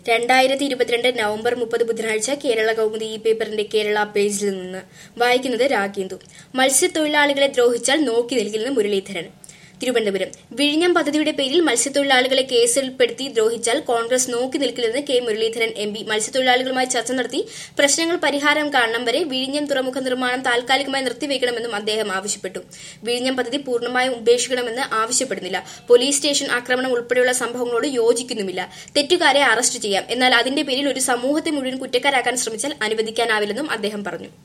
രണ്ടായിരത്തി ഇരുപത്തിരണ്ട് നവംബർ മുപ്പത് ബുധനാഴ്ച കേരള കൗമുദി ഈ പേപ്പറിന്റെ കേരള പേജിൽ നിന്ന് വായിക്കുന്നത് രാഗേന്ദു മത്സ്യത്തൊഴിലാളികളെ ദ്രോഹിച്ചാൽ നോക്കി നിൽക്കില്ലെന്ന് മുരളീധരൻ തിരുവനന്തപുരം വിഴിഞ്ഞം പദ്ധതിയുടെ പേരിൽ മത്സ്യത്തൊഴിലാളികളെ കേസിൽപ്പെടുത്തി ദ്രോഹിച്ചാൽ കോൺഗ്രസ് നോക്കി നിൽക്കില്ലെന്ന് കെ മുരളീധരൻ എം പി മത്സ്യത്തൊഴിലാളികളുമായി ചർച്ച നടത്തി പ്രശ്നങ്ങൾ പരിഹാരം കാണണം വരെ വിഴിഞ്ഞം തുറമുഖ നിർമ്മാണം താൽക്കാലികമായി നിർത്തിവെക്കണമെന്നും അദ്ദേഹം ആവശ്യപ്പെട്ടു വിഴിഞ്ഞം പദ്ധതി പൂർണ്ണമായും ഉപേക്ഷിക്കണമെന്ന് ആവശ്യപ്പെടുന്നില്ല പോലീസ് സ്റ്റേഷൻ ആക്രമണം ഉൾപ്പെടെയുള്ള സംഭവങ്ങളോട് യോജിക്കുന്നുമില്ല തെറ്റുകാരെ അറസ്റ്റ് ചെയ്യാം എന്നാൽ അതിന്റെ പേരിൽ ഒരു സമൂഹത്തെ മുഴുവൻ കുറ്റക്കാരാക്കാൻ ശ്രമിച്ചാൽ അനുവദിക്കാനാവില്ലെന്നും അദ്ദേഹം പറഞ്ഞു